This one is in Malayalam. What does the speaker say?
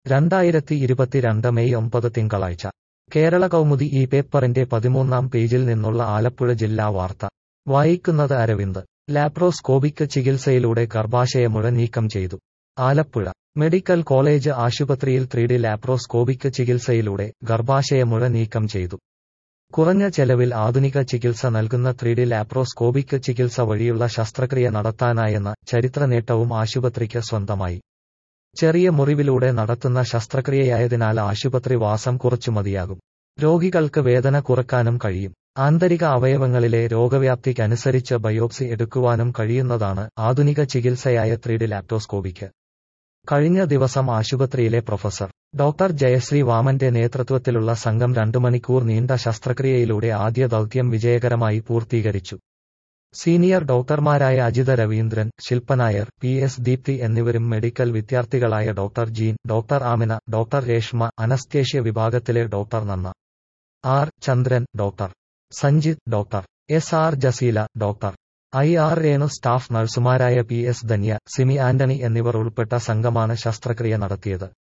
രണ്ടായിരത്തി ഇരുപത്തിരണ്ട് മെയ് ഒമ്പത് തിങ്കളാഴ്ച കേരള കൗമുദി ഈ പേപ്പറിന്റെ പതിമൂന്നാം പേജിൽ നിന്നുള്ള ആലപ്പുഴ ജില്ലാ വാർത്ത വായിക്കുന്നത് അരവിന്ദ് ലാപ്രോസ്കോപിക് ചികിത്സയിലൂടെ ഗർഭാശയമുഴ നീക്കം ചെയ്തു ആലപ്പുഴ മെഡിക്കൽ കോളേജ് ആശുപത്രിയിൽ ത്രീഡി ലാപ്രോസ്കോപിക് ചികിത്സയിലൂടെ ഗർഭാശയമുഴ നീക്കം ചെയ്തു കുറഞ്ഞ ചെലവിൽ ആധുനിക ചികിത്സ നൽകുന്ന ത്രീഡി ലാപ്രോസ്കോപിക് ചികിത്സ വഴിയുള്ള ശസ്ത്രക്രിയ നടത്താനായെന്ന ചരിത്ര നേട്ടവും ആശുപത്രിക്ക് സ്വന്തമായി ചെറിയ മുറിവിലൂടെ നടത്തുന്ന ശസ്ത്രക്രിയയായതിനാൽ ആശുപത്രി വാസം കുറച്ചു മതിയാകും രോഗികൾക്ക് വേദന കുറക്കാനും കഴിയും ആന്തരിക അവയവങ്ങളിലെ രോഗവ്യാപ്തിക്കനുസരിച്ച് ബയോപ്സി എടുക്കുവാനും കഴിയുന്നതാണ് ആധുനിക ചികിത്സയായ ത്രീഡി ലാപ്റ്റോസ്കോപിക്ക് കഴിഞ്ഞ ദിവസം ആശുപത്രിയിലെ പ്രൊഫസർ ഡോക്ടർ ജയശ്രീ വാമന്റെ നേതൃത്വത്തിലുള്ള സംഘം രണ്ടു മണിക്കൂർ നീണ്ട ശസ്ത്രക്രിയയിലൂടെ ആദ്യ ദൗത്യം വിജയകരമായി പൂർത്തീകരിച്ചു senior ഡോക്ടർമാരായ Ajitha Raveendran ശില്പനായർ P S Deepthi എന്നിവരും medical വിദ്യാർത്ഥികളായ doctor gene doctor Amina doctor Reshma anaesthesia വിഭാഗത്തിലെ doctor Nanna R Chandran doctor Sanjith doctor S R Jaseela doctor I R Renu staff നഴ്സുമാരായ P S Dhanya Simi Antony എന്നിവർ ഉൾപ്പെട്ട സംഘമാണ് ശസ്ത്രക്രിയ നടത്തിയത്